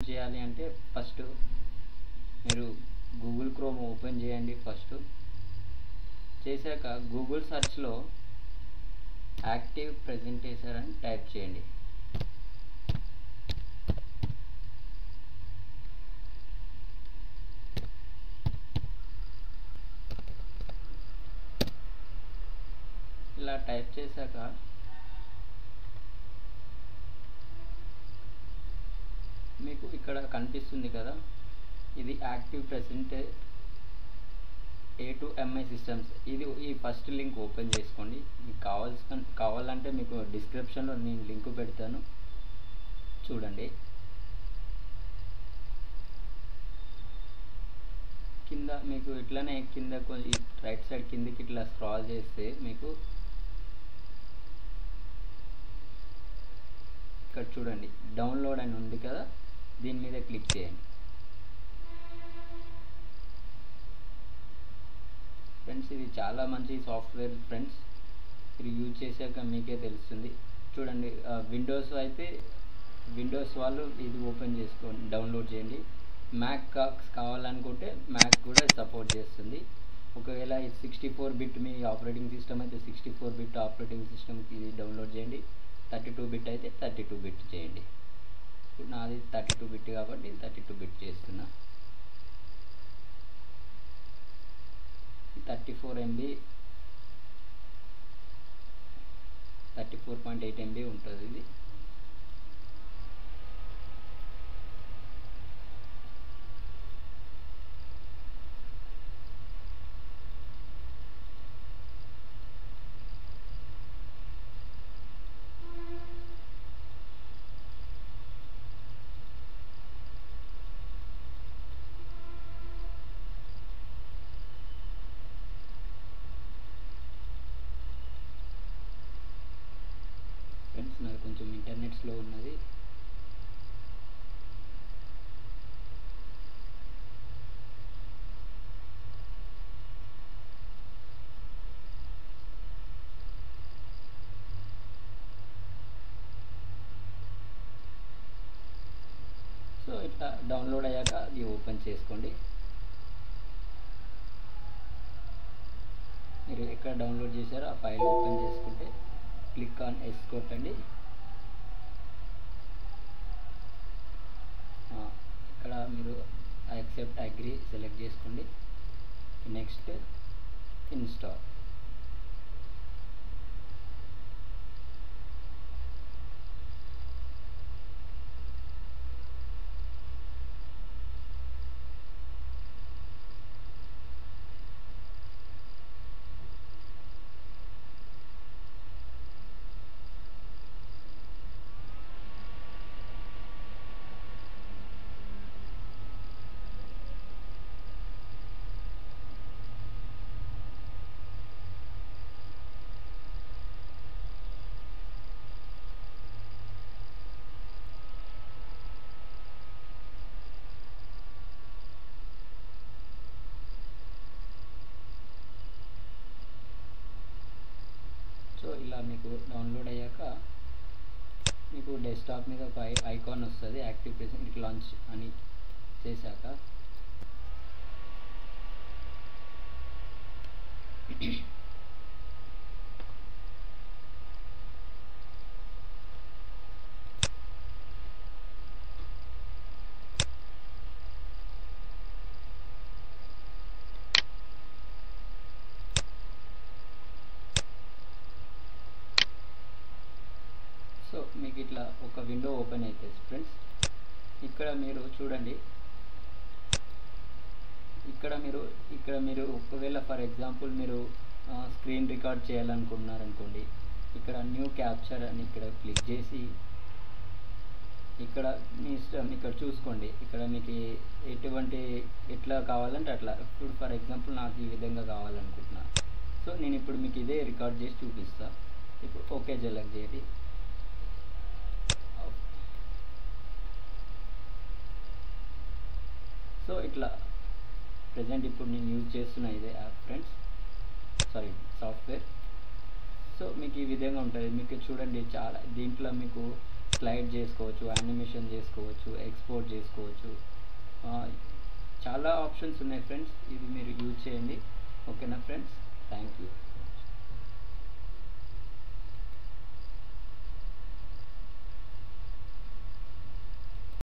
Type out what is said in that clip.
చేయాలి అంటే ఫస్ట్ మీరు గూగుల్ క్రోమ్ ఓపెన్ చేయండి ఫస్ట్ చేశాక గూగుల్ సెర్చ్లో యాక్టివ్ ప్రెజెంటేషన్ అని టైప్ చేయండి ఇలా టైప్ చేశాక మీకు ఇక్కడ కనిపిస్తుంది కదా ఇది active present Atomi systems ఇది ఈ ఫస్ట్ లింక్ ఓపెన్ చేసుకోండి మీకు కావాల్సిన కావాలంటే మీకు డిస్క్రిప్షన్లో నేను లింక్ పెడతాను చూడండి కింద మీకు ఇట్లానే కింద కొంచెం రైట్ సైడ్ కిందకి ఇట్లా స్క్రాల్ చేస్తే మీకు ఇక్కడ చూడండి డౌన్లోడ్ అని ఉంది కదా దీని మీద క్లిక్ చేయండి ఫ్రెండ్స్ ఇది చాలా మంచి సాఫ్ట్వేర్ ఫ్రెండ్స్ మీరు యూజ్ చేశాక మీకే తెలుస్తుంది చూడండి విండోస్ అయితే విండోస్ వాళ్ళు ఇది ఓపెన్ చేసుకోండి డౌన్లోడ్ చేయండి మ్యాక్ కావాలనుకుంటే మ్యాక్ కూడా సపోర్ట్ చేస్తుంది ఒకవేళ సిక్స్టీ ఫోర్ బిట్ మీ ఆపరేటింగ్ సిస్టమ్ అయితే సిక్స్టీ ఫోర్ బిట్ ఆపరేటింగ్ సిస్టమ్కి ఇది డౌన్లోడ్ చేయండి థర్టీ టూ బిట్ అయితే థర్టీ టూ బిట్ చేయండి ఇప్పుడు నాది థర్టీ టూ బిట్ కాబట్టి థర్టీ టూ బిట్ చేస్తున్నా thirty four MB thirty four point eight MB ఉంటుంది ఇది ఫ్రెండ్స్ నాది కొంచెం ఇంటర్నెట్ స్లో ఉన్నది సో ఇట్లా డౌన్లోడ్ అయ్యాక అది ఓపెన్ చేసుకోండి మీరు ఎక్కడ డౌన్లోడ్ చేశారో ఆ ఫైల్ ఓపెన్ చేసుకుంటే క్లిక్ ఆన్ ఎస్ కొట్టండి ఆ, ఇక్కడ మీరు యాక్సెప్ట్ అగ్రి సెలెక్ట్ చేసుకోండి నెక్స్ట్ ఇన్స్టాల్ సో ఇలా మీకు డౌన్లోడ్ అయ్యాక మీకు డెస్క్టాప్ మీద ఒక ఐ ఐకాన్ వస్తుంది యాక్టివ్ ప్రెసెంట్ లాంచ్ అని చేశాక సో మీకు ఇట్లా ఒక విండో ఓపెన్ అవుతుంది ఫ్రెండ్స్ ఇక్కడ మీరు చూడండి ఇక్కడ మీరు ఇక్కడ మీరు ఒకవేళ ఫర్ ఎగ్జాంపుల్ మీరు స్క్రీన్ రికార్డ్ చేయాలనుకున్నారనుకోండి ఇక్కడ న్యూ క్యాప్చర్ అని ఇక్కడ క్లిక్ చేసి ఇక్కడ మీ ఇష్టం ఇక్కడ చూసుకోండి ఇక్కడ మీకు ఏ- ఎటువంటి ఎట్లా కావాలంటే అట్లా ఇప్పుడు ఫర్ ఎగ్జాంపుల్ నాకు ఈ విధంగా కావాలనుకుంటున్నా సో నేను ఇప్పుడు మీకు ఇదే రికార్డ్ చేసి చూపిస్తా ఇప్పుడు ఓకే సెలెక్ట్ చేయండి సో ఇట్లా ప్రజెంట్ ఇప్పుడు నేను యూజ్ చేస్తున్న ఇదే app friends sorry software so మీకు ఈ విధంగా ఉంటుంది మీకు చూడండి చాలా దీంట్లో మీకు స్లైడ్ చేసుకోవచ్చు యానిమేషన్ చేసుకోవచ్చు ఎక్స్పోర్ట్ చేసుకోవచ్చు ఆ, చాలా ఆప్షన్స్ ఉన్నాయి ఫ్రెండ్స్ ఇది మీరు యూజ్ చేయండి ఓకేనా ఫ్రెండ్స్ థ్యాంక్ యూ